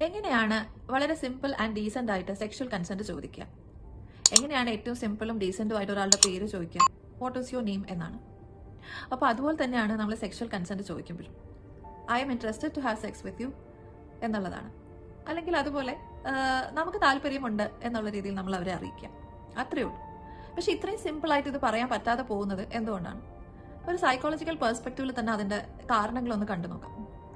എങ്ങനെയാണ് വളരെ simple and decent ആയിട്ട് സെക്ഷൽ കൺസെന്റ് ചോദിക്കുക എങ്ങനെയാണ് ഏറ്റവും സിമ്പിളും ഡീസെന്റും ആയിട്ട് ഒരാളുടെ പേര് ചോദിക്കുക വാട്ട് ഈസ് യുവർ നെയിം എന്നാണ് അപ്പോൾ അതുപോലെ തന്നെയാണ് നമ്മൾ സെക്ഷൽ കൺസെന്റ് ചോദിക്കുമ്പോഴും I'm interested to have sex with you എന്നുള്ളതാണ് അല്ലെങ്കിൽ അതുപോലെ ആ, നമുക്ക് താല്പര്യമുണ്ട് എന്നുള്ള രീതിയിൽ നമ്മൾ അവരെ അറിയിക്കാം അത്രയേ ഉള്ളൂ പക്ഷെ ഇത്രയും സിമ്പിൾ ആയിട്ട് ഇത് പറയാൻ പറ്റാതെ പോകുന്നത് എന്തുകൊണ്ടാണ് ഒരു സൈക്കോളജിക്കൽ പെർസ്പെക്റ്റീവിൽ തന്നെ അതിന്റെ കാരണങ്ങളൊന്ന് കണ്ടു നോക്കാം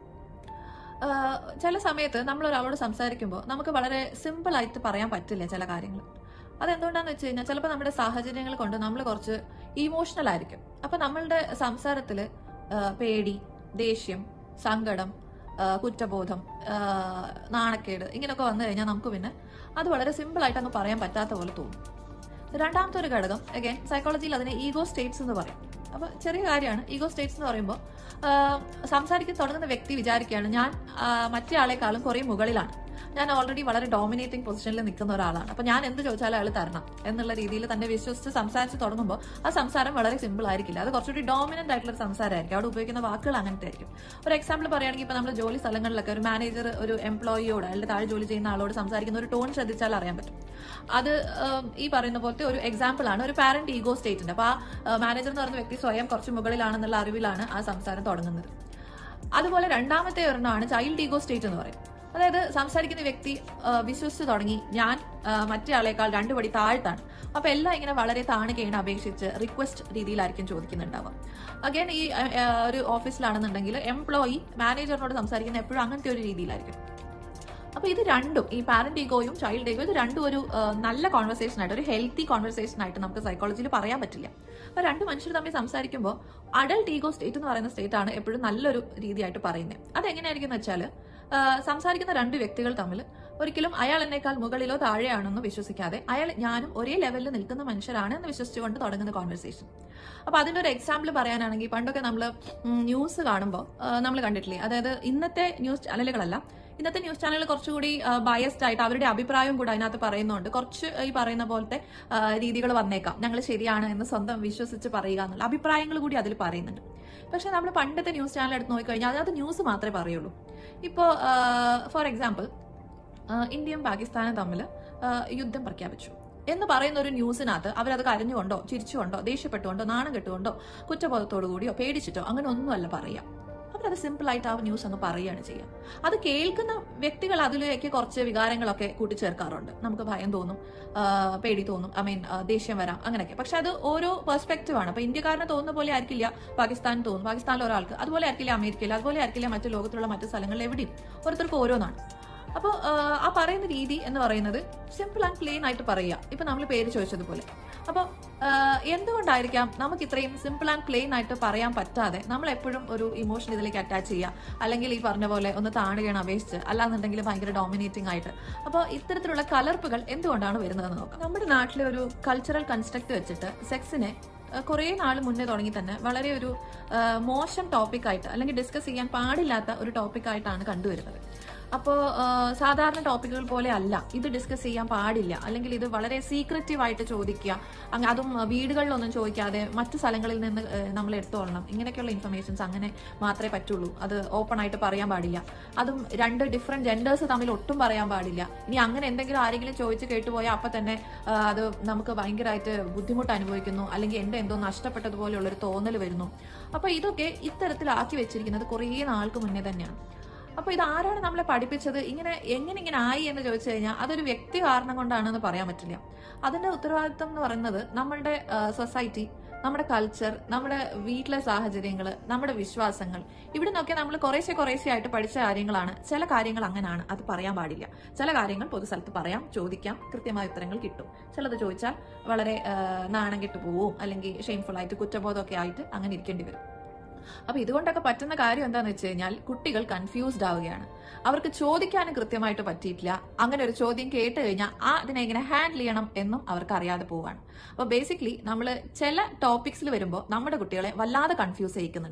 ആഹ് ചില സമയത്ത് നമ്മൾ ഒരാളോട് സംസാരിക്കുമ്പോൾ നമുക്ക് വളരെ സിമ്പിൾ ആയിട്ട് പറയാൻ പറ്റില്ല ചില കാര്യങ്ങൾ അതെന്തുകൊണ്ടാന്ന് വെച്ച് കഴിഞ്ഞാൽ ചിലപ്പോൾ നമ്മുടെ സാഹചര്യങ്ങൾ കൊണ്ട് നമ്മൾ കുറച്ച് ഇമോഷണൽ ആയിരിക്കും അപ്പൊ നമ്മളുടെ സംസാരത്തിൽ പേടി ദേഷ്യം സങ്കടം ആഹ് കുറ്റബോധം ആഹ് നാണക്കേട് ഇങ്ങനെയൊക്കെ വന്നു കഴിഞ്ഞാൽ നമുക്ക് പിന്നെ അത് വളരെ സിമ്പിൾ ആയിട്ട് അങ്ങ് പറയാൻ പറ്റാത്ത പോലെ തോന്നും രണ്ടാമത്തെ ഒരു ഘടകം അഗൈൻ സൈക്കോളജിയിൽ അതിനെ ഈഗോ സ്റ്റേറ്റ്സ് എന്ന് പറയും അപ്പൊ ചെറിയ കാര്യമാണ് ഈഗോ സ്റ്റേറ്റ്സ് എന്ന് പറയുമ്പോൾ സംസാരിക്കാൻ തുടങ്ങുന്ന വ്യക്തി വിചാരിക്കുകയാണ് ഞാൻ ആ, മറ്റേ ആളെക്കാളും കുറേ മുകളിലാണ് ഞാൻ ഓൾറെഡി വളരെ ഡോമിനേറ്റിംഗ് പൊസിഷനിൽ നിൽക്കുന്ന ഒരാളാണ് അപ്പൊ ഞാൻ എന്ത് ചോദിച്ചാലും അയാൾ തരണം എന്നുള്ള രീതിയിൽ തന്നെ വിശ്വസിച്ച് സംസാരിച്ച് തുടങ്ങുമ്പോൾ ആ സംസാരം വളരെ സിമ്പിൾ ആയിരിക്കില്ല അത് കുറച്ചുകൂടി ഡോമിനന്റ് ആയിട്ടുള്ള ഒരു സംസാരമായിരിക്കും അവിടെ ഉപയോഗിക്കുന്ന വാക്കുകൾ അങ്ങനത്തെ ആയിരിക്കും ഒരു എക്സാമ്പിൾ പറയുകയാണെങ്കിൽ ഇപ്പൊ നമ്മൾ ജോലി സ്ഥലങ്ങളിലൊക്കെ ഒരു മാനേജർ ഒരു എംപ്ലോയിയോട് അയാളുടെ താഴെ ജോലി ചെയ്യുന്ന ആളോട് സംസാരിക്കുന്ന ഒരു ടോൺ ശ്രദ്ധിച്ചാൽ അറിയാൻ പറ്റും അത് ഉം, ഈ പറയുന്ന പോലത്തെ ഒരു എക്സാമ്പിൾ ആണ് ഒരു പാരന്റ് ഈഗോ സ്റ്റേറ്റിന്റെ അപ്പൊ ആ മാനേജർ എന്ന് പറയുന്ന വ്യക്തി സ്വയം കുറച്ച് മുകളിലാണെന്നുള്ള അറിവിലാണ് ആ സംസാരം തുടങ്ങുന്നത് അതുപോലെ രണ്ടാമത്തെ ഒരെണ്ണമാണ് ചൈൽഡ് ഈഗോ സ്റ്റേറ്റ് എന്ന് പറയും അതായത് സംസാരിക്കുന്ന വ്യക്തി ആ, വിശ്വസിച്ച് തുടങ്ങി ഞാൻ ആ, മറ്റേ ആളേക്കാൾ രണ്ടു പടി താഴ്ത്താണ് അപ്പൊ എല്ലാം ഇങ്ങനെ വളരെ താണു കീണ അപേക്ഷിച്ച് റിക്വസ്റ്റ് രീതിയിലായിരിക്കും ചോദിക്കുന്നുണ്ടാവുക അഗൈൻ ഈ ആ, ആ, ഒരു ഓഫീസിലാണെന്നുണ്ടെങ്കിൽ എംപ്ലോയി മാനേജറിനോട് സംസാരിക്കുന്ന എപ്പോഴും അങ്ങനത്തെ ഒരു രീതിയിലായിരിക്കും അപ്പൊ ഇത് രണ്ടും ഈ പാരന്റ് ഈഗോയും ചൈൽഡ് ഈഗോ ഇത് രണ്ടും ഒരു ആ, നല്ല കോൺവെർസേഷൻ ആയിട്ട് ഒരു ഹെൽത്തി കോൺവെർസേഷൻ ആയിട്ട് നമുക്ക് സൈക്കോളജിയിൽ പറയാൻ പറ്റില്ല അപ്പൊ രണ്ട് മനുഷ്യർ തമ്മിൽ സംസാരിക്കുമ്പോൾ അഡൽട്ട് ഈഗോ സ്റ്റേറ്റ് എന്ന് പറയുന്ന സ്റ്റേറ്റ് ആണ് എപ്പോഴും നല്ലൊരു രീതിയായിട്ട് പറയുന്നത് അതെങ്ങനെയായിരിക്കും എന്ന് വെച്ചാൽ സംസാരിക്കുന്ന രണ്ട് വ്യക്തികൾ തമ്മിൽ ഒരിക്കലും അയാൾ എന്നേക്കാൾ മുകളിലോ താഴെയാണെന്ന് വിശ്വസിക്കാതെ അയാൾ ഞാനും ഒരേ ലെവലിൽ നിൽക്കുന്ന മനുഷ്യരാണ് എന്ന് വിശ്വസിച്ചുകൊണ്ട് തുടങ്ങുന്ന കോൺവെർസേഷൻ അപ്പൊ അതിന്റെ ഒരു എക്സാമ്പിൾ പറയാനാണെങ്കിൽ പണ്ടൊക്കെ നമ്മൾ ന്യൂസ് കാണുമ്പോൾ നമ്മൾ കണ്ടിട്ടില്ലേ അതായത് ഇന്നത്തെ ന്യൂസ് ചാനലുകളല്ല ഇന്നത്തെ ന്യൂസ് ചാനലുകൾ കുറച്ചുകൂടി ബയസ്ഡ് ആയിട്ട് അവരുടെ അഭിപ്രായം കൂടെ അതിനകത്ത് പറയുന്നുണ്ട് കുറച്ച് ഈ പറയുന്ന പോലത്തെ രീതികൾ വന്നേക്കാം ഞങ്ങൾ ശരിയാണ് എന്ന് സ്വന്തം വിശ്വസിച്ച് പറയുക എന്നുള്ള അഭിപ്രായങ്ങൾ കൂടി അതിൽ പറയുന്നുണ്ട് പക്ഷെ നമ്മൾ പണ്ടത്തെ ന്യൂസ് ചാനൽ എടുത്ത് നോക്കിക്കഴിഞ്ഞാൽ അതിനകത്ത് ന്യൂസ് മാത്രമേ പറയുള്ളൂ ഇപ്പോൾ ഫോർ എക്സാമ്പിൾ ഇന്ത്യയും പാകിസ്ഥാനും തമ്മിൽ യുദ്ധം പ്രഖ്യാപിച്ചു എന്ന് പറയുന്ന ഒരു ന്യൂസിനകത്ത് അവരത് കരഞ്ഞുകൊണ്ടോ ചിരിച്ചുകൊണ്ടോ ദേഷ്യപ്പെട്ടുകൊണ്ടോ നാണം കെട്ടുകൊണ്ടോ കുറ്റബോധത്തോടു കൂടിയോ പേടിച്ചിട്ടോ അങ്ങനെ ഒന്നുമല്ല പറയുക അവരത് സിമ്പിൾ ആയിട്ട് ആ ന്യൂസ് അങ്ങ് പറയുകയാണ് ചെയ്യുക അത് കേൾക്കുന്ന വ്യക്തികൾ അതിലേക്ക് കുറച്ച് വികാരങ്ങളൊക്കെ കൂട്ടിച്ചേർക്കാറുണ്ട് നമുക്ക് ഭയം തോന്നും ആ, പേടി തോന്നും ഐ മീൻ ദേഷ്യം വരാം അങ്ങനെയൊക്കെ പക്ഷെ അത് ഓരോ പെർസ്പെക്റ്റീവ് ആണ് അപ്പൊ ഇന്ത്യക്കാരന് തോന്നുന്ന പോലെ ആയിരിക്കില്ല പാകിസ്ഥാൻ തോന്നും പാകിസ്ഥാനിലെ ഒരാൾക്ക് അതുപോലെ ആയിരിക്കില്ല അമേരിക്കയിൽ അതുപോലെ ആയിരിക്കില്ല മറ്റു ലോകത്തിലുള്ള മറ്റു സ്ഥലങ്ങളിൽ എവിടെയും ഓരോരുത്തർക്ക് ഓരോന്നാണ് അപ്പോൾ ആ പറയുന്ന രീതി എന്ന് പറയുന്നത് സിമ്പിൾ ആൻഡ് പ്ലെയിൻ ആയിട്ട് പറയുക ഇപ്പൊ നമ്മൾ പേര് ചോദിച്ചതുപോലെ അപ്പോൾ എന്തുകൊണ്ടായിരിക്കാം നമുക്ക് ഇത്രയും സിമ്പിൾ ആൻഡ് പ്ലെയിൻ ആയിട്ട് പറയാൻ പറ്റാതെ നമ്മൾ എപ്പോഴും ഒരു ഇമോഷൻ ഇതിലേക്ക് അറ്റാച്ച് ചെയ്യുക അല്ലെങ്കിൽ ഈ പറഞ്ഞ പോലെ ഒന്ന് താണുകയാണ് അപേക്ഷിച്ച് അല്ലാന്നുണ്ടെങ്കിൽ ഭയങ്കര ഡോമിനേറ്റിംഗ് ആയിട്ട് അപ്പോൾ ഇത്തരത്തിലുള്ള കലർപ്പുകൾ എന്തുകൊണ്ടാണ് വരുന്നതെന്ന് നോക്കാം നമ്മുടെ നാട്ടിലെ ഒരു കൾച്ചറൽ കൺസ്ട്രക്ട് വെച്ചിട്ട് സെക്സിനെ കുറേ നാൾ മുന്നേ തുടങ്ങി തന്നെ വളരെ ഒരു ആ, മോശം ടോപ്പിക്കായിട്ട് അല്ലെങ്കിൽ ഡിസ്കസ് ചെയ്യാൻ പാടില്ലാത്ത ഒരു ടോപ്പിക്കായിട്ടാണ് കണ്ടുവരുന്നത് അപ്പോൾ സാധാരണ ടോപ്പിക്കുകൾ പോലെ അല്ല ഇത് ഡിസ്കസ് ചെയ്യാൻ പാടില്ല അല്ലെങ്കിൽ ഇത് വളരെ സീക്രറ്റീവ് ആയിട്ട് ചോദിക്കുക അങ്ങ് അതും ആ, വീടുകളിലൊന്നും ചോദിക്കാതെ മറ്റു സ്ഥലങ്ങളിൽ നിന്ന് ആ, നമ്മൾ എടുത്തോളണം ഇങ്ങനെയൊക്കെയുള്ള ഇൻഫർമേഷൻസ് അങ്ങനെ മാത്രമേ പറ്റുള്ളൂ അത് ഓപ്പൺ ആയിട്ട് പറയാൻ പാടില്ല അതും രണ്ട് ഡിഫറെന്റ് ജെൻഡേഴ്സ് തമ്മിൽ ഒട്ടും പറയാൻ പാടില്ല ഇനി അങ്ങനെ എന്തെങ്കിലും ആരെങ്കിലും ചോദിച്ച് കേട്ടുപോയാൽ അപ്പൊ തന്നെ ആ, അത് നമുക്ക് ഭയങ്കരമായിട്ട് ബുദ്ധിമുട്ട് അനുഭവിക്കുന്നു അല്ലെങ്കിൽ എന്റെ എന്തോ നഷ്ടപ്പെട്ടതുപോലെയുള്ള ഒരു തോന്നൽ വരുന്നു അപ്പൊ ഇതൊക്കെ ഇത്തരത്തിലാക്കി വെച്ചിരിക്കുന്നത് കുറേ നാൾക്ക് മുന്നേ തന്നെയാണ് അപ്പൊ ഇത് ആരാണ് നമ്മളെ പഠിപ്പിച്ചത് ഇങ്ങനെ എങ്ങനെ ഇങ്ങനെ ആയി എന്ന് ചോദിച്ചു കഴിഞ്ഞാൽ അതൊരു വ്യക്തി കാരണം കൊണ്ടാണെന്ന് പറയാൻ പറ്റില്ല അതിന്റെ ഉത്തരവാദിത്വം എന്ന് പറയുന്നത് നമ്മളുടെ സൊസൈറ്റി നമ്മുടെ കൾച്ചർ നമ്മുടെ വീട്ടിലെ സാഹചര്യങ്ങൾ നമ്മുടെ വിശ്വാസങ്ങൾ ഇവിടെ നിന്നൊക്കെ നമ്മൾ കുറേശ്ശെ കുറേശ്ശെ ആയിട്ട് പഠിച്ച കാര്യങ്ങളാണ് ചില കാര്യങ്ങൾ അങ്ങനെയാണ് അത് പറയാൻ പാടില്ല ചില കാര്യങ്ങൾ പൊതുസ്ഥലത്ത് പറയാം ചോദിക്കാം കൃത്യമായ ഉത്തരങ്ങൾ കിട്ടും ചിലത് ചോദിച്ചാൽ വളരെ ആ, നാണം കെട്ടു പോവും അല്ലെങ്കിൽ ഷെയിംഫുൾ ആയിട്ട് കുറ്റബോധമൊക്കെ ആയിട്ട് അങ്ങനെ ഇരിക്കേണ്ടി വരും അപ്പൊ ഇതുകൊണ്ടൊക്കെ പറ്റുന്ന കാര്യം എന്താന്ന് വെച്ച് കഴിഞ്ഞാൽ കുട്ടികൾ കൺഫ്യൂസ്ഡ് ആവുകയാണ് അവർക്ക് ചോദിക്കാനും കൃത്യമായിട്ട് പറ്റിയിട്ടില്ല അങ്ങനെ ഒരു ചോദ്യം കേട്ട് കഴിഞ്ഞാൽ ആ അതിനെ എങ്ങനെ ഹാൻഡിൽ ചെയ്യണം എന്നും അവർക്ക് അറിയാതെ പോവാണ് അപ്പൊ ബേസിക്കലി നമ്മൾ ചില ടോപ്പിക്സിൽ വരുമ്പോൾ നമ്മുടെ കുട്ടികളെ വല്ലാതെ കൺഫ്യൂസ് ചെയ്യിക്കുന്നുണ്ട്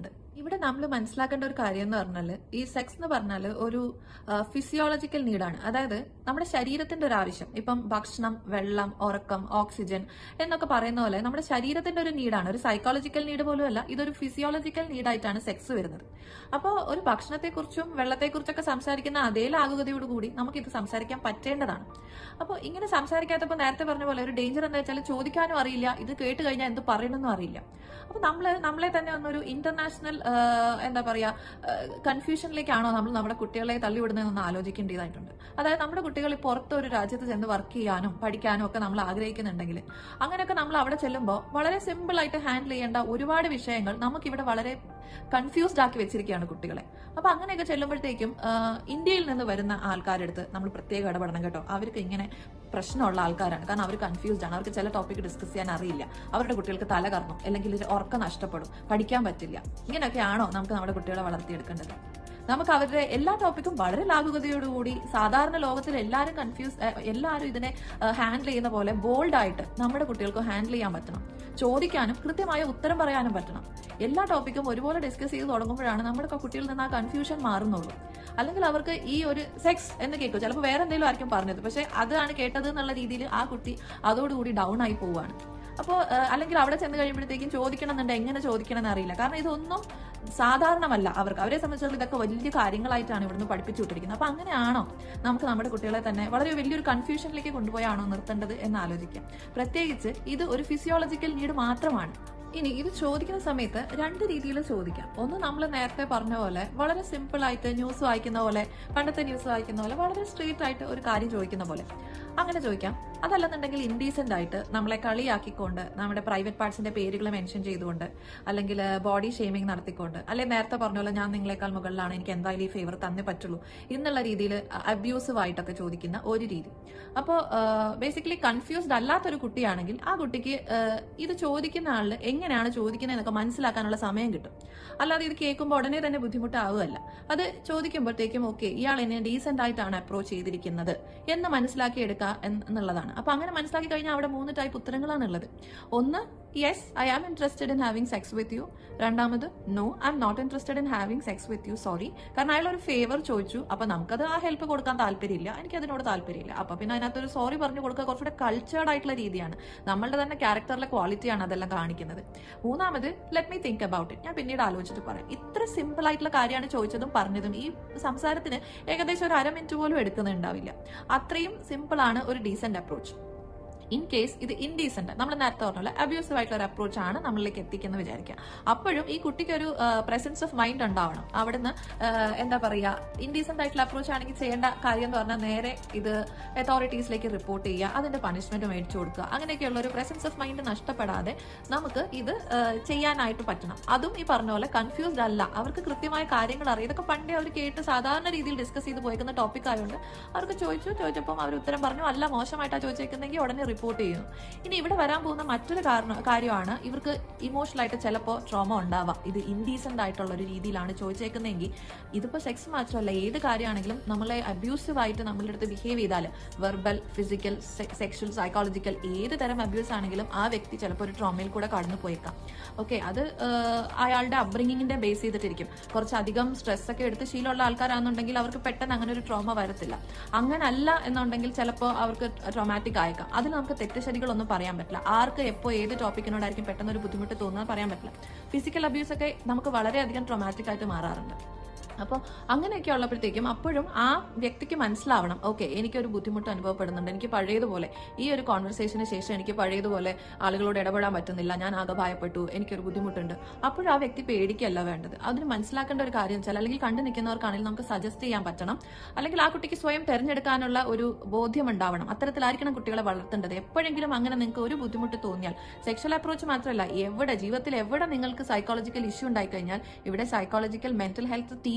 ഇവിടെ നമ്മൾ മനസ്സിലാക്കേണ്ട ഒരു കാര്യം എന്ന് പറഞ്ഞാൽ ഈ സെക്സ് എന്ന് പറഞ്ഞാൽ ഒരു ഫിസിയോളജിക്കൽ നീഡാണ് അതായത് നമ്മുടെ ശരീരത്തിന്റെ ഒരു ആവശ്യം ഇപ്പം ഭക്ഷണം വെള്ളം ഉറക്കം ഓക്സിജൻ എന്നൊക്കെ പറയുന്ന പോലെ നമ്മുടെ ശരീരത്തിന്റെ ഒരു നീഡാണ് ഒരു സൈക്കോളജിക്കൽ നീഡ് പോലും അല്ല ഇതൊരു ഫിസിയോളജിക്കൽ നീഡായിട്ടാണ് സെക്സ് വരുന്നത് അപ്പോൾ ഒരു ഭക്ഷണത്തെക്കുറിച്ചും വെള്ളത്തെക്കുറിച്ചൊക്കെ സംസാരിക്കുന്ന അതേ ലാഘവതയോടുകൂടി നമുക്ക് ഇത് സംസാരിക്കാൻ പറ്റേണ്ടതാണ് അപ്പോൾ ഇങ്ങനെ സംസാരിക്കാത്തപ്പോൾ നേരത്തെ പറഞ്ഞ പോലെ ഒരു ഡേഞ്ചർ എന്താ വെച്ചാൽ ചോദിക്കാനും അറിയില്ല ഇത് കേട്ട് കഴിഞ്ഞാൽ എന്ത് പറയണമെന്നും അറിയില്ല അപ്പൊ നമ്മള് നമ്മളെ തന്നെ ഒന്നൊരു ഇന്റർനാഷണൽ എന്താ പറയാ കൺഫ്യൂഷനിലേക്കാണോ നമ്മൾ നമ്മുടെ കുട്ടികളെ തള്ളിവിടുന്നതെന്ന് ആലോചിക്കേണ്ടതായിട്ടുണ്ട് അതായത് നമ്മുടെ കുട്ടികൾ ഈ പുറത്ത് ഒരു രാജ്യത്ത് ചെന്ന് വർക്ക് ചെയ്യാനും പഠിക്കാനും ഒക്കെ നമ്മൾ ആഗ്രഹിക്കുന്നുണ്ടെങ്കിൽ അങ്ങനെയൊക്കെ നമ്മൾ അവിടെ ചെല്ലുമ്പോൾ വളരെ സിമ്പിൾ ആയിട്ട് ഹാൻഡിൽ ചെയ്യേണ്ട ഒരുപാട് വിഷയങ്ങൾ നമുക്കിവിടെ വളരെ കൺഫ്യൂസ്ഡ് ആക്കി വെച്ചിരിക്കുകയാണ് കുട്ടികളെ അപ്പൊ അങ്ങനെയൊക്കെ ചെല്ലുമ്പോഴത്തേക്കും ആ, ഇന്ത്യയിൽ നിന്ന് വരുന്ന ആൾക്കാരുടെ അടുത്ത് നമ്മൾ പ്രത്യേകം ഇടപെടണം കേട്ടോ അവർക്ക് ഇങ്ങനെ പ്രശ്നമുള്ള ആൾക്കാരാണ് കാരണം അവർ കൺഫ്യൂസ്ഡ് ആണ് അവർക്ക് ചില ടോപ്പിക് ഡിസ്കസ് ചെയ്യാൻ അറിയില്ല അവരുടെ കുട്ടികൾക്ക് തല കറങ്ങും അല്ലെങ്കിൽ ഇത് ഉറക്കം നഷ്ടപ്പെടും പഠിക്കാൻ പറ്റില്ല ഇങ്ങനെയൊക്കെയാണോ നമുക്ക് നമ്മുടെ കുട്ടികളെ വളർത്തിയെടുക്കേണ്ടത് നമുക്ക് അവരുടെ എല്ലാ ടോപ്പിക്കും വളരെ ലാഘുകതയോടുകൂടി സാധാരണ ലോകത്തിൽ എല്ലാവരും കൺഫ്യൂസ് എല്ലാവരും ഇതിനെ ഹാൻഡിൽ ചെയ്യുന്ന പോലെ ബോൾഡ് ആയിട്ട് നമ്മുടെ കുട്ടികൾക്ക് ഹാൻഡിൽ ചെയ്യാൻ പറ്റണം ചോദിക്കാനും കൃത്യമായ ഉത്തരം പറയാനും പറ്റണം എല്ലാ ടോപ്പിക്കും ഒരുപോലെ ഡിസ്കസ് ചെയ്ത് തുടങ്ങുമ്പോഴാണ് നമ്മുടെ കുട്ടികളിൽ നിന്ന് ആ കൺഫ്യൂഷൻ മാറുന്നുള്ളൂ അല്ലെങ്കിൽ അവർക്ക് ഈ ഒരു സെക്സ് എന്ന് കേൾക്കും ചിലപ്പോൾ വേറെ എന്തെങ്കിലും ആയിരിക്കും പറഞ്ഞത് പക്ഷെ അതാണ് കേട്ടത് എന്നുള്ള രീതിയിൽ ആ കുട്ടി അതോടുകൂടി ഡൗൺ ആയി പോവുകയാണ് അപ്പോൾ അല്ലെങ്കിൽ അവിടെ ചെന്ന് കഴിയുമ്പോഴത്തേക്കും ചോദിക്കണം എന്നുണ്ടെങ്കിൽ എങ്ങനെ ചോദിക്കണം എന്ന് അറിയില്ല കാരണം ഇതൊന്നും സാധാരണമല്ല അവർക്ക് അവരെ സംബന്ധിച്ചിടത്തോളം ഇതൊക്കെ വലിയ കാര്യങ്ങളായിട്ടാണ് ഇവിടുന്ന് പഠിപ്പിച്ചു വിട്ടിരിക്കുന്നത് അപ്പൊ അങ്ങനെയാണോ നമുക്ക് നമ്മുടെ കുട്ടികളെ തന്നെ വളരെ വലിയൊരു കൺഫ്യൂഷനിലേക്ക് കൊണ്ടുപോയാണോ നിർത്തേണ്ടത് എന്ന് ആലോചിക്കാം പ്രത്യേകിച്ച് ഇത് ഒരു ഫിസിയോളജിക്കൽ നീഡ് മാത്രമാണ് ഇനി ഇത് ചോദിക്കുന്ന സമയത്ത് രണ്ട് രീതിയിൽ ചോദിക്കാം ഒന്ന് നമ്മൾ നേരത്തെ പറഞ്ഞ പോലെ വളരെ സിമ്പിൾ ആയിട്ട് ന്യൂസ് വായിക്കുന്ന പോലെ പണ്ടത്തെ ന്യൂസ് വായിക്കുന്ന പോലെ വളരെ സ്ട്രീറ്റ് ആയിട്ട് ഒരു കാര്യം ചോദിക്കുന്ന പോലെ അങ്ങനെ ചോദിക്കാം അതല്ലെന്നുണ്ടെങ്കിൽ ഇൻഡീസെന്റ് ആയിട്ട് നമ്മളെ കളിയാക്കിക്കൊണ്ട് നമ്മുടെ പ്രൈവറ്റ് പാർട്സിന്റെ പേരുകൾ മെൻഷൻ ചെയ്തുകൊണ്ട് അല്ലെങ്കിൽ ബോഡി ഷെയ്മിങ് നടത്തിക്കൊണ്ട് അല്ലെങ്കിൽ നേരത്തെ പറഞ്ഞ പോലെ ഞാൻ നിങ്ങളെക്കാൾ മുകളിലാണ് എനിക്ക് എന്തായാലും ഈ ഫേവർ തന്നേ പറ്റുള്ളൂ എന്നുള്ള രീതിയിൽ അബ്യൂസീവ് ആയിട്ടൊക്കെ ചോദിക്കുന്ന ഒരു രീതി അപ്പോൾ ബേസിക്കലി കൺഫ്യൂസ്ഡ് അല്ലാത്തൊരു കുട്ടിയാണെങ്കിൽ ആ കുട്ടിക്ക് ആ, ഇത് ചോദിക്കുന്ന ആളിന് എങ്ങനെയാണ് ചോദിക്കുന്നത് എന്നൊക്കെ മനസ്സിലാക്കാനുള്ള സമയം കിട്ടും അല്ലാതെ ഇത് കേൾക്കുമ്പോൾ ഉടനെ തന്നെ ബുദ്ധിമുട്ടാവുകയല്ല അത് ചോദിക്കുമ്പോഴത്തേക്കും ഓക്കെ ഇയാൾ എന്നെ ഡീസെന്റ് ആയിട്ടാണ് അപ്രോച്ച് ചെയ്തിരിക്കുന്നത് എന്ന് മനസ്സിലാക്കി എടുക്കുക എന്നുള്ളതാണ് അപ്പൊ അങ്ങനെ മനസ്സിലാക്കി കഴിഞ്ഞാൽ അവിടെ മൂന്ന് ടൈപ്പ് ഉത്തരങ്ങളാണ് ഉള്ളത് ഒന്ന് yes I am interested in having sex with you രണ്ടാമത് no I'm not interested in having sex with you sorry കാരണം അയാൾ ഒരു ഫേവർ ചോദിച്ചു അപ്പൊ നമുക്കത് ആ ഹെൽപ്പ് കൊടുക്കാൻ താല്പര്യമില്ല എനിക്ക് അതിനോട് താല്പര്യമില്ല അപ്പൊ പിന്നെ അതിനകത്തൊരു സോറി പറഞ്ഞു കൊടുക്കുക കുറച്ചുകൂടെ കൾച്ചേർഡ് ആയിട്ടുള്ള രീതിയാണ് നമ്മളുടെ തന്നെ ക്യാരക്ടറിലെ ക്വാളിറ്റിയാണ് അതെല്ലാം കാണിക്കുന്നത് മൂന്നാമത് let me think about it ഞാൻ പിന്നീട് ആലോചിച്ചിട്ട് പറയാം ഇത്ര സിമ്പിൾ ആയിട്ടുള്ള കാര്യമാണ് ചോദിച്ചതും പറഞ്ഞതും ഈ സംസാരത്തിന് ഏകദേശം ഒരു അര മിനിറ്റ് പോലും എടുക്കുന്നുണ്ടാവില്ല അത്രയും സിമ്പിൾ ആണ് ഒരു ഡീസെന്റ് അപ്രോച്ച് ഇൻ കേസ് ഇത് ഇൻഡീസെന്റ് നമ്മൾ നേരത്തെ പറഞ്ഞ അബ്യൂസീവ് ആയിട്ടുള്ള ഒരു അപ്രോച്ച് ആണ് നമ്മളിലേക്ക് എത്തിക്കുന്നത് വിചാരിക്കുക അപ്പോഴും ഈ കുട്ടിക്ക് ഒരു പ്രസൻസ് ഓഫ് മൈൻഡ് ഉണ്ടാവണം അവിടുന്ന് ആ, എന്താ പറയാ ഇൻഡീസെന്റ് ആയിട്ടുള്ള അപ്രോച്ച് ആണെങ്കിൽ ചെയ്യേണ്ട കാര്യം എന്ന് പറഞ്ഞാൽ നേരെ ഇത് അതോറിറ്റീസിലേക്ക് റിപ്പോർട്ട് ചെയ്യുക അതിന്റെ പണിഷ്മെന്റ് മേടിച്ചു കൊടുക്കുക അങ്ങനെയൊക്കെയുള്ള ഒരു പ്രസൻസ് ഓഫ് മൈൻഡ് നഷ്ടപ്പെടാതെ നമുക്ക് ഇത് ആ, ചെയ്യാനായിട്ട് പറ്റണം അതും ഈ പറഞ്ഞ പോലെ കൺഫ്യൂസ്ഡ് അല്ല അവർക്ക് കൃത്യമായ കാര്യങ്ങൾ അറിയാം ഇതൊക്കെ പണ്ടേ അവർ കേട്ട് സാധാരണ രീതിയിൽ ഡിസ്കസ് ചെയ്ത് പോയിക്കുന്ന ടോപ്പിക് ആയതുകൊണ്ട് അവർക്ക് ചോദിച്ചു ചോദിച്ചപ്പം അവർ ഉത്തരം പറഞ്ഞു അല്ല മോശമായിട്ടാണ് ചോദിച്ചേക്കുന്നെങ്കിൽ ഉടനെ റിപ്പോർട്ട് ചെയ്യുന്നു ഇനി ഇവിടെ വരാൻ പോകുന്ന മറ്റൊരു കാരണം കാര്യമാണ് ഇവർക്ക് ഇമോഷണൽ ആയിട്ട് ചിലപ്പോൾ ട്രോമ ഉണ്ടാവാം ഇത് ഇൻഡീസെന്റ് ആയിട്ടുള്ള ഒരു രീതിയിലാണ് ചോദിച്ചേക്കുന്നതെങ്കിൽ ഇതിപ്പോൾ സെക്സ് മാത്രമല്ല ഏത് കാര്യമാണെങ്കിലും നമ്മളെ അബ്യൂസീവ് ആയിട്ട് നമ്മളുടെ അടുത്ത് ബിഹേവ് ചെയ്താൽ വെർബൽ ഫിസിക്കൽ സെക്ഷൽ സൈക്കോളജിക്കൽ ഏത് തരം അബ്യൂസ് ആണെങ്കിലും ആ വ്യക്തി ചിലപ്പോൾ ഒരു ട്രോമയിൽ കൂടെ കടന്നു പോയേക്കാം ഓക്കെ അത് ആഹ്, അയാളുടെ അപ്ബ്രിങ്ങിങ്ങിന്റെ ബേസ് ചെയ്തിട്ടിരിക്കും കുറച്ചധികം സ്ട്രെസ് ഒക്കെ എടുത്ത് ശീലമുള്ള ആൾക്കാരാണെന്നുണ്ടെങ്കിൽ അവർക്ക് പെട്ടെന്ന് അങ്ങനെ ഒരു ട്രോമ വരത്തില്ല അങ്ങനല്ല എന്നുണ്ടെങ്കിൽ ചിലപ്പോൾ അവർക്ക് ട്രോമാറ്റിക് ആയേക്കാം അതിൽ നമുക്ക് തെറ്റുശരികളൊന്നും പറയാൻ പറ്റില്ല ആർക്ക് എപ്പോൾ ഏത് ടോപ്പിക്കിനോടായിരിക്കും പെട്ടെന്ന് ഒരു ബുദ്ധിമുട്ട് തോന്നുന്നത് പറയാൻ പറ്റില്ല ഫിസിക്കൽ അബ്യൂസ് ഒക്കെ നമുക്ക് വളരെയധികം ട്രോമാറ്റിക് ആയിട്ട് മാറാറുണ്ട് അപ്പോൾ അങ്ങനെയൊക്കെ ഉള്ളപ്പോഴത്തേക്കും അപ്പോഴും ആ വ്യക്തിക്ക് മനസ്സിലാവണം ഓക്കെ എനിക്കൊരു ബുദ്ധിമുട്ട് അനുഭവപ്പെടുന്നുണ്ട് എനിക്ക് പഴയതുപോലെ ഈ ഒരു കോൺവെർസേഷന് ശേഷം എനിക്ക് പഴയതുപോലെ ആളുകളോട് ഇടപെടാൻ പറ്റുന്നില്ല ഞാൻ ആകെ ഭയപ്പെട്ടു എനിക്കൊരു ബുദ്ധിമുട്ടുണ്ട് അപ്പോഴും ആ വ്യക്തി പേടിക്കല്ല വേണ്ടത് അതിന് മനസ്സിലാക്കേണ്ട ഒരു കാര്യം വെച്ചാൽ അല്ലെങ്കിൽ കണ്ടു നിൽക്കുന്നവർക്കാണെങ്കിൽ നമുക്ക് സജസ്റ്റ് ചെയ്യാൻ പറ്റണം അല്ലെങ്കിൽ ആ കുട്ടിക്ക് സ്വയം തിരഞ്ഞെടുക്കാനുള്ള ഒരു ബോധ്യം ഉണ്ടാവണം അത്തരത്തിലായിരിക്കണം കുട്ടികളെ വളർത്തേണ്ടത് എപ്പോഴെങ്കിലും അങ്ങനെ നിങ്ങൾക്ക് ഒരു ബുദ്ധിമുട്ട് തോന്നിയാൽ സെക്ഷൽ അപ്രോച്ച് മാത്രമല്ല എവിടെ ജീവിതത്തിൽ എവിടെ നിങ്ങൾക്ക് സൈക്കോളജിക്കൽ ഇഷ്യൂ ഉണ്ടായി കഴിഞ്ഞാൽ ഇവിടെ സൈക്കോളജിക്കൽ മെന്റൽ ഹെൽത്ത് ടീം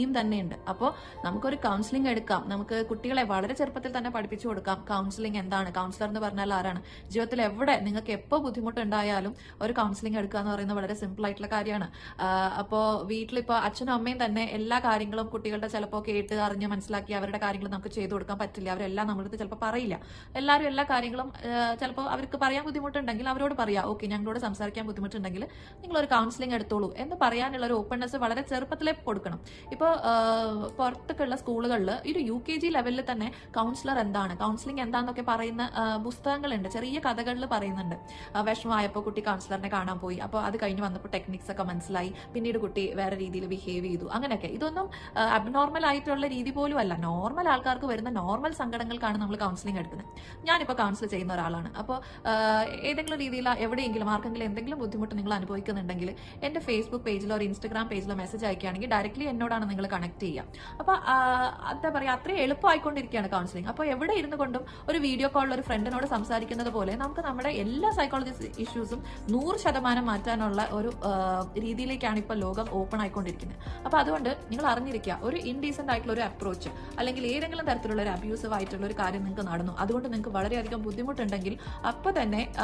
തന്നെയുണ്ട് അപ്പോൾ നമുക്കൊരു കൗൺസിലിംഗ് എടുക്കാം നമുക്ക് കുട്ടികളെ വളരെ ചെറുപ്പത്തിൽ തന്നെ പഠിപ്പിച്ചു കൊടുക്കാം കൗൺസിലിംഗ് എന്താണ് കൗൺസിലർ എന്ന് പറഞ്ഞാൽ ആരാണ് ജീവിതത്തിൽ എവിടെ നിങ്ങൾക്ക് എപ്പോൾ ബുദ്ധിമുട്ടുണ്ടായാലും ഒരു കൗൺസിലിംഗ് എടുക്കുക എന്ന് പറയുന്നത് വളരെ സിമ്പിൾ ആയിട്ടുള്ള കാര്യമാണ് അപ്പോൾ വീട്ടിലിപ്പോൾ അച്ഛനും അമ്മയും തന്നെ എല്ലാ കാര്യങ്ങളും കുട്ടികളുടെ ചിലപ്പോൾ കേട്ട് അറിഞ്ഞ് മനസ്സിലാക്കി അവരുടെ കാര്യങ്ങൾ നമുക്ക് ചെയ്തു കൊടുക്കാൻ പറ്റില്ല അവരെല്ലാം നമ്മളടുത്ത് ചിലപ്പോൾ പറയില്ല എല്ലാവരും എല്ലാ കാര്യങ്ങളും ചിലപ്പോൾ അവർക്ക് പറയാൻ ബുദ്ധിമുട്ടുണ്ടെങ്കിൽ അവരോട് പറയാം ഓക്കെ ഞങ്ങളോട് സംസാരിക്കാൻ ബുദ്ധിമുട്ടുണ്ടെങ്കിൽ നിങ്ങൾ ഒരു കൗൺസിലിംഗ് എടുത്തോളൂ എന്ന് പറയാനുള്ള ഒരു ഓപ്പൺനെസ് വളരെ ചെറുപ്പത്തിലേ കൊടുക്കണം ഇപ്പോൾ പുറത്തൊക്കെയുള്ള സ്കൂളുകളിൽ ഒരു യു കെ ജി ലെവലിൽ തന്നെ കൗൺസിലർ എന്താണ് കൗൺസിലിംഗ് എന്താണെന്നൊക്കെ പറയുന്ന ആ, പുസ്തകങ്ങളുണ്ട് ചെറിയ കഥകളിൽ പറയുന്നുണ്ട് ആ, വിഷമമായപ്പോൾ കുട്ടി കൗൺസിലറിനെ കാണാൻ പോയി അപ്പോൾ അത് കഴിഞ്ഞ് വന്നപ്പോൾ ടെക്നിക്സ് ഒക്കെ മനസ്സിലായി പിന്നീട് കുട്ടി വേറെ രീതിയിൽ ബിഹേവ് ചെയ്തു അങ്ങനെയൊക്കെ ഇതൊന്നും അബ്നോർമൽ ആയിട്ടുള്ള രീതി പോലും അല്ല നോർമൽ ആൾക്കാർക്ക് വരുന്ന നോർമൽ സങ്കടങ്ങൾക്കാണ് നമ്മൾ കൗൺസിലിംഗ് എടുക്കുന്നത് ഞാനിപ്പോൾ കൗൺസിൽ ചെയ്യുന്ന ഒരാളാണ് അപ്പോൾ ഏതെങ്കിലും രീതിയിൽ എവിടെയെങ്കിലും ആർക്കെങ്കിലും എന്തെങ്കിലും ബുദ്ധിമുട്ട് നിങ്ങൾ അനുഭവിക്കുന്നുണ്ടെങ്കിൽ എൻ്റെ ഫേസ്ബുക്ക് പേജിലോ ഒരു ഇൻസ്റ്റാഗ്രാം പേജിലോ മെസ്സേജ് അയക്കുകയാണെങ്കിൽ ഡയറക്റ്റ്ലി എന്നോടാണ് നിങ്ങൾ കണക്ട് ചെയ്യുക അപ്പോൾ എന്താ പറയുക അത്രയും എളുപ്പമായിക്കൊണ്ടിരിക്കുകയാണ് കൗൺസിലിംഗ് അപ്പോൾ എവിടെ ഇരുന്നു കൊണ്ടും ഒരു വീഡിയോ കോളിൽ ഒരു ഫ്രണ്ടിനോട് സംസാരിക്കുന്നത് പോലെ നമുക്ക് നമ്മുടെ എല്ലാ സൈക്കോളജി ഇഷ്യൂസും നൂറ് ശതമാനം മാറ്റാനുള്ള ഒരു ആ, രീതിയിലേക്കാണ് ഇപ്പോൾ ലോകം ഓപ്പൺ ആയിക്കൊണ്ടിരിക്കുന്നത് അപ്പോൾ അതുകൊണ്ട് നിങ്ങൾ അറിഞ്ഞിരിക്കുക ഒരു ഇൻഡീസെന്റ് ആയിട്ടുള്ള ഒരു അപ്രോച്ച് അല്ലെങ്കിൽ ഏതെങ്കിലും തരത്തിലുള്ള ഒരു അബ്യൂസീവ് ആയിട്ടുള്ള ഒരു കാര്യം നിങ്ങൾക്ക് നടന്നു അതുകൊണ്ട് നിങ്ങൾക്ക് വളരെയധികം ബുദ്ധിമുട്ടുണ്ടെങ്കിൽ അപ്പോൾ തന്നെ ആ,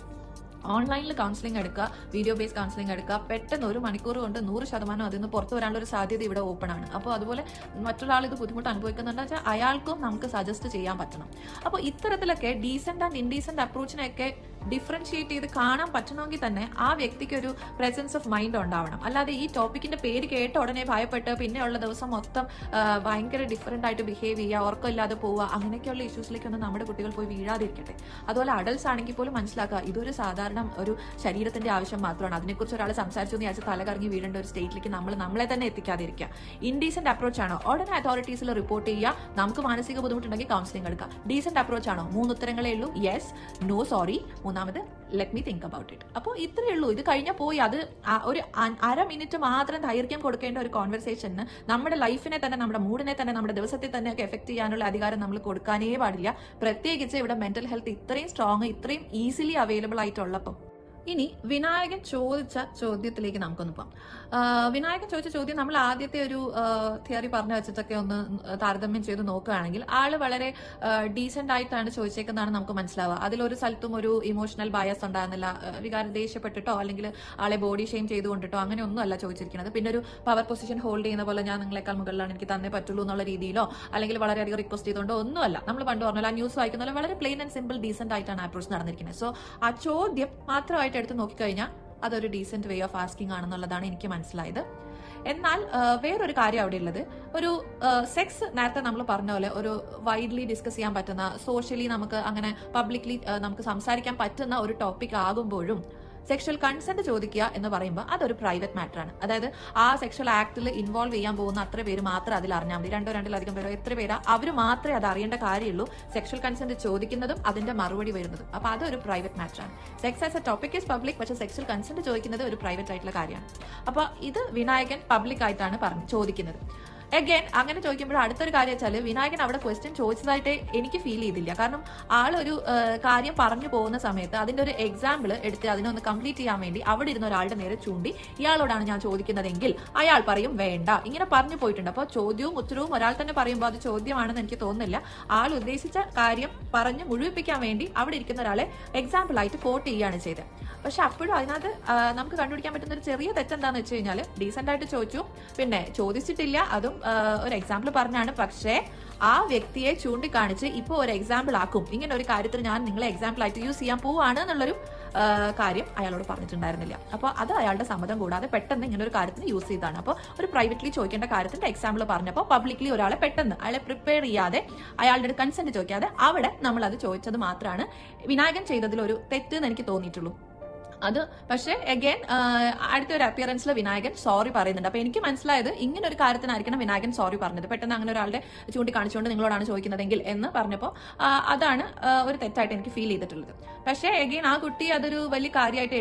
ഓൺലൈനിൽ കൗൺസിലിംഗ് എടുക്കുക വീഡിയോ ബേസ് കൗൺസിലിംഗ് എടുക്കുക പെട്ടെന്ന് ഒരു മണിക്കൂർ കൊണ്ട് നൂറ് ശതമാനം അതിൽ നിന്ന് പുറത്തു വരാനുള്ള ഒരു സാധ്യത ഇവിടെ ഓപ്പൺ ആണ് അപ്പോൾ അതുപോലെ മറ്റൊരാൾ ഇത് ബുദ്ധിമുട്ട് അനുഭവിക്കുന്നുണ്ടെന്ന് വെച്ചാൽ അയാൾക്കും നമുക്ക് സജസ്റ്റ് ചെയ്യാൻ പറ്റണം അപ്പോൾ ഇത്തരത്തിലൊക്കെ ഡീസെന്റ് ആൻഡ് ഇൻഡീസെന്റ് അപ്രോച്ചിനെയൊക്കെ ഡിഫറൻഷിയേറ്റ് ചെയ്ത് കാണാൻ പറ്റണമെങ്കിൽ തന്നെ ആ വ്യക്തിക്ക് ഒരു പ്രസൻസ് ഓഫ് മൈൻഡ് ഉണ്ടാവണം അല്ലാതെ ഈ ടോപ്പിക്കിന്റെ പേര് കേട്ട ഉടനെ ഭയപ്പെട്ട് പിന്നെയുള്ള ദിവസം മൊത്തം ആ, ഭയങ്കര ഡിഫറെന്റ് ആയിട്ട് ബിഹേവ് ചെയ്യുക ഉറക്കമില്ലാതെ പോവുക അങ്ങനെയൊക്കെയുള്ള ഇഷ്യൂസിലേക്കൊന്നും നമ്മുടെ കുട്ടികൾ പോയി വീഴാതിരിക്കട്ടെ അതുപോലെ അഡൽസ് ആണെങ്കിൽ പോലും മനസ്സിലാക്കുക ഇതൊരു സാധാരണ ഒരു ശരീരത്തിന്റെ ആവശ്യം മാത്രമാണ് അതിനെക്കുറിച്ച് ഒരാൾ സംസാരിച്ചു എന്ന് വിചാരിച്ച് തലകറങ്ങി വീഴേണ്ട ഒരു സ്റ്റേറ്റിലേക്ക് നമ്മൾ നമ്മളെ തന്നെ എത്തിക്കാതിരിക്കുക ഇൻഡീസെന്റ് അപ്രോച്ച് ആണോ ഉടനെ അതോറിറ്റീസിൽ റിപ്പോർട്ട് ചെയ്യുക നമുക്ക് മാനസിക ബുദ്ധിമുട്ടുണ്ടെങ്കിൽ കൗൺസിലിംഗ് എടുക്കാം ഡീസെന്റ് അപ്രോച്ച് ആണോ മൂന്ന് ഉത്തരങ്ങളേ ഉള്ളൂ യെസ് നോ സോറി മൂന്നാമത് let me think about it അപ്പോൾ ഇത്രയേ ഉള്ളൂ ഇത് കഴിഞ്ഞാൽ പോയി അത് ആ ഒരു അ- അര മിനിറ്റ് മാത്രം ദൈർഘ്യം കൊടുക്കേണ്ട ഒരു കോൺവെർസേഷന് നമ്മുടെ ലൈഫിനെ തന്നെ നമ്മുടെ മൂഡിനെ തന്നെ നമ്മുടെ ദിവസത്തെ തന്നെ ഒക്കെ എഫക്ട് ചെയ്യാനുള്ള അധികാരം നമ്മൾ കൊടുക്കാനേ പാടില്ല പ്രത്യേകിച്ച് ഇവിടെ മെന്റൽ ഹെൽത്ത് ഇത്രയും സ്ട്രോങ് ഇത്രയും ഈസിലി അവൈലബിൾ ആയിട്ടുള്ളപ്പം ഇനി വിനായകൻ ചോദിച്ച ചോദ്യത്തിലേക്ക് നമുക്കൊന്ന് പോകാം ആ, വിനായകൻ ചോദിച്ച ചോദ്യം നമ്മൾ ആദ്യത്തെ ഒരു തിയറി പറഞ്ഞു വെച്ചിട്ടൊക്കെ ഒന്ന് താരതമ്യം ചെയ്ത് നോക്കുകയാണെങ്കിൽ ആള് വളരെ ഡീസെന്റ് ആയിട്ടാണ് ചോദിച്ചേക്കുന്നതാണ് നമുക്ക് മനസ്സിലാവുക അതിലൊരു സ്ഥലത്തും ഒരു ഇമോഷണൽ ബയസ് ഉണ്ടാകുന്നില്ല ആ, വികാരം ദേഷ്യപ്പെട്ടിട്ടോ അല്ലെങ്കിൽ ആളെ ബോഡി ഷെയിം ചെയ്തുകൊണ്ടിട്ടോ അങ്ങനെ ഒന്നും അല്ല ചോദിച്ചിരിക്കുന്നത് പിന്നെ ഒരു പവർ പൊസിഷൻ ഹോൾഡ് ചെയ്യുന്ന പോലെ ഞാൻ നിങ്ങളെക്കാൾ മുകളിലാണ് എനിക്ക് തന്നേ പറ്റുള്ളൂ എന്നുള്ള രീതിയിലോ അല്ലെങ്കിൽ വളരെയധികം റിക്വസ്റ്റ് ചെയ്തുകൊണ്ടോ ഒന്നുമല്ല നമ്മൾ പണ്ട് പറഞ്ഞാൽ ആ ന്യൂസ് വായിക്കുന്ന പോലെ വളരെ പ്ലെയിൻ ആൻഡ് സിമ്പിൾ ഡീസെന്റ് ആയിട്ടാണ് അപ്രോച്ച് നടന്നിരിക്കുന്നത് സോ ആ ചോദ്യം മാത്രമായിട്ട് എടുത്ത് നോക്കിക്കഴിഞ്ഞാൽ അതൊരു ഡീസെന്റ് വേ ഓഫ് ആസ്കിംഗ് ആണെന്നുള്ളതാണ് എനിക്ക് മനസ്സിലായത് എന്നാൽ ആ, വേറൊരു കാര്യം അവിടെ ഉള്ളത് ഒരു സെക്സ് നേരത്തെ നമ്മൾ പറഞ്ഞ പോലെ ഒരു വൈഡ്ലി ഡിസ്കസ് ചെയ്യാൻ പറ്റുന്ന സോഷ്യലി നമുക്ക് അങ്ങനെ പബ്ലിക്ലി നമുക്ക് സംസാരിക്കാൻ പറ്റുന്ന ഒരു ടോപ്പിക് ആകുമ്പോഴും സെക്ഷൽ കൺസെന്റ് ചോദിക്കുക എന്ന് പറയുമ്പോൾ അതൊരു പ്രൈവറ്റ് മാറ്റർ ആണ് അതായത് ആ സെക്ഷൽ ആക്ടിൽ ഇൻവോൾവ് ചെയ്യാൻ പോകുന്ന അത്ര പേര് മാത്രം അതിൽ അറിഞ്ഞാൽ മതി രണ്ടോ രണ്ടിലധികം പേരോ എത്ര പേരാ അവർ മാത്രമേ അത് അറിയേണ്ട കാര്യമുള്ളൂ സെക്ഷൽ കൺസെന്റ് ചോദിക്കുന്നതും അതിന്റെ മറുപടി വരുന്നതും അപ്പൊ അതൊരു പ്രൈവറ്റ് മാറ്റർ ആണ് sex as a topic is public പക്ഷേ സെക്ഷൽ കൺസെന്റ് ചോദിക്കുന്നത് ഒരു പ്രൈവറ്റ് ആയിട്ടുള്ള കാര്യമാണ് അപ്പൊ ഇത് വിനായകൻ പബ്ലിക് ആയിട്ടാണ് പറഞ്ഞു ചോദിക്കുന്നത് അഗൈൻ അങ്ങനെ ചോദിക്കുമ്പോൾ അടുത്തൊരു കാര്യം വെച്ചാൽ വിനായകൻ അവിടെ ക്വസ്റ്റ്യൻ ചോദിച്ചതായിട്ട് എനിക്ക് ഫീൽ ചെയ്തില്ല കാരണം ആളൊരു ആ, കാര്യം പറഞ്ഞു പോകുന്ന സമയത്ത് അതിന്റെ ഒരു എക്സാമ്പിൾ എടുത്ത് അതിനൊന്ന് കംപ്ലീറ്റ് ചെയ്യാൻ വേണ്ടി അവിടെ ഇരുന്ന ഒരാളുടെ നേരെ ചൂണ്ടി ഇയാളോടാണ് ഞാൻ ചോദിക്കുന്നതെങ്കിൽ അയാൾ പറയും വേണ്ട ഇങ്ങനെ പറഞ്ഞു പോയിട്ടുണ്ട് അപ്പോൾ ചോദ്യവും ഉത്തരവും ഒരാൾ തന്നെ പറയുമ്പോൾ അത് ചോദ്യമാണെന്ന് എനിക്ക് തോന്നുന്നില്ല ആൾ ഉദ്ദേശിച്ച കാര്യം പറഞ്ഞ് മുഴുവിപ്പിക്കാൻ വേണ്ടി അവിടെ ഇരിക്കുന്ന ഒരാളെ എക്സാമ്പിൾ ആയിട്ട് കോട്ട് ചെയ്യുകയാണ് ചെയ്തത് പക്ഷെ അപ്പോഴും അതിനകത്ത് ആ, നമുക്ക് കണ്ടുപിടിക്കാൻ പറ്റുന്ന ഒരു ചെറിയ തെറ്റെന്താന്ന് വെച്ച് കഴിഞ്ഞാൽ ഡീസെന്റ് ആയിട്ട് ചോദിച്ചു പിന്നെ ചോദിച്ചിട്ടില്ല അതും ആ, ഒരു എക്സാമ്പിൾ പറഞ്ഞാണ് പക്ഷേ ആ വ്യക്തിയെ ചൂണ്ടിക്കാണിച്ച് ഇപ്പോൾ ഒരു എക്സാമ്പിൾ ആക്കും ഇങ്ങനെ ഒരു കാര്യത്തിൽ ഞാൻ നിങ്ങളെ എക്സാമ്പിൾ ആയിട്ട് യൂസ് ചെയ്യാൻ പോവാണ് എന്നുള്ളൊരു ആ, കാര്യം അയാളോട് പറഞ്ഞിട്ടുണ്ടായിരുന്നില്ല അപ്പോൾ അത് അയാളുടെ സമ്മതം കൂടാതെ പെട്ടെന്ന് ഇങ്ങനെ ഒരു കാര്യത്തിന് യൂസ് ചെയ്താണ് അപ്പോൾ ഒരു പ്രൈവറ്റ്ലി ചോദിക്കേണ്ട കാര്യത്തിന്റെ എക്സാമ്പിൾ പറഞ്ഞപ്പോൾ പബ്ലിക്ലി ഒരാളെ പെട്ടെന്ന് അയാളെ പ്രിപ്പയർ ചെയ്യാതെ അയാളുടെ കൺസെന്റ് ചോദിക്കാതെ അവിടെ നമ്മൾ അത് ചോദിച്ചത് മാത്രമാണ് വിനായകൻ ചെയ്തതിൽ ഒരു തെറ്റ് എന്ന് എനിക്ക് തോന്നിയിട്ടുള്ളൂ അത് പക്ഷേ അഗൈൻ അടുത്ത ഒരു അപ്പിയറൻസിൽ വിനായകൻ സോറി പറയുന്നുണ്ട് അപ്പൊ എനിക്ക് മനസ്സിലായത് ഇങ്ങനെ ഒരു കാര്യത്തിനായിരിക്കണം വിനായകൻ സോറി പറഞ്ഞത് പെട്ടെന്ന് അങ്ങനെ ഒരാളുടെ ചൂണ്ടിക്കാണിച്ചുകൊണ്ട് നിങ്ങളോടാണ് ചോദിക്കുന്നതെങ്കിൽ എന്ന് പറഞ്ഞപ്പോൾ അതാണ് ആ, ഒരു തെറ്റായിട്ട് എനിക്ക് ഫീൽ ചെയ്തിട്ടുള്ളത് പക്ഷേ അഗൈൻ ആ കുട്ടി അതൊരു വലിയ കാര്യമായിട്ട് എടു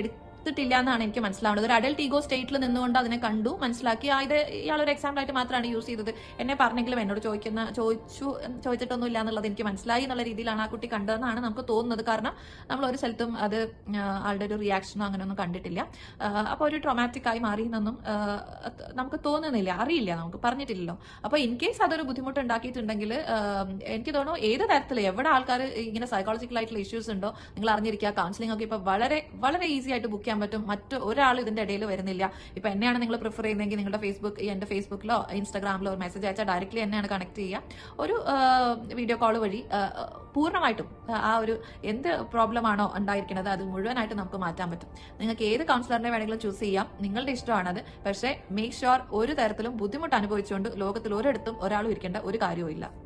എടുത്തിട്ടില്ല എന്നാണ് എനിക്ക് മനസ്സിലാവുന്നത് ഒരു അഡൽട്ട് ഈഗോ സ്റ്റേറ്റിൽ നിന്നുകൊണ്ട് അതിനെ കണ്ടു മനസ്സിലാക്കി ആ ഇത് ഇയാളൊരു എക്സാമ്പിൾ ആയിട്ട് മാത്രമാണ് യൂസ് ചെയ്തത് എന്നെ പറഞ്ഞെങ്കിലും എന്നോട് ചോദിക്കുന്ന ചോദിച്ചു ചോദിച്ചിട്ടൊന്നും ഇല്ല എന്നുള്ളത് എനിക്ക് മനസ്സിലായി എന്നുള്ള രീതിയിലാണ് ആ കുട്ടി കണ്ടതെന്നാണ് നമുക്ക് തോന്നുന്നത് കാരണം നമ്മൾ ഒരു സ്ഥലത്തും അത് ആ, ആളുടെ ഒരു റിയാക്ഷനോ അങ്ങനെയൊന്നും കണ്ടിട്ടില്ല അപ്പോൾ ഒരു ട്രോമാറ്റിക് ആയി മാറി എന്നൊന്നും ആ, അത് നമുക്ക് തോന്നുന്നില്ല അറിയില്ല നമുക്ക് പറഞ്ഞിട്ടില്ലല്ലോ അപ്പോൾ ഇൻ കേസ് അതൊരു ബുദ്ധിമുട്ട് ഉണ്ടാക്കിയിട്ടുണ്ടെങ്കിൽ എനിക്ക് തോന്നുന്നു ഏത് തരത്തിൽ എവിടെ ആൾക്കാർ ഇങ്ങനെ സൈക്കോളജിക്കൽ ആയിട്ടുള്ള ഇഷ്യൂസ് ഉണ്ടോ നിങ്ങൾ അറിഞ്ഞിരിക്കുക കൗൺസിലിംഗ് ഒക്കെ ഇപ്പോൾ വളരെ വളരെ ഈസി ആയിട്ട് ബുക്ക് ചെയ്യാൻ പറ്റും മറ്റു ഒരാൾ ഇതിന്റെ ഇടയിൽ വരുന്നില്ല ഇപ്പൊ എന്നെയാണ് നിങ്ങൾ പ്രിഫർ ചെയ്യുന്നതെങ്കിൽ നിങ്ങളുടെ ഫേസ്ബുക്ക് എന്റെ ഫേസ്ബുക്കിലോ ഇൻസ്റ്റാഗ്രാമിലോ ഒരു മെസ്സേജ് അയച്ചാൽ ഡയറക്റ്റ്ലി എന്നെയാണ് കണക്ട് ചെയ്യുക ഒരു വീഡിയോ കോൾ വഴി ആ, പൂർണ്ണമായിട്ടും ആ, ആ ഒരു എന്ത് പ്രോബ്ലം ആണോ ഉണ്ടായിരിക്കുന്നത് അത് മുഴുവനായിട്ട് നമുക്ക് മാറ്റാൻ പറ്റും നിങ്ങൾക്ക് ഏത് കൗൺസിലറിനെ വേണമെങ്കിലും ചൂസ് ചെയ്യാം നിങ്ങളുടെ ഇഷ്ടമാണത് പക്ഷേ മേക്ക് ഷുവർ ഒരു തരത്തിലും ബുദ്ധിമുട്ട് അനുഭവിച്ചുകൊണ്ട് ലോകത്തിൽ ഒരിടത്തും ഒരാളും ഇരിക്കേണ്ട ഒരു കാര്യവും ഇല്ല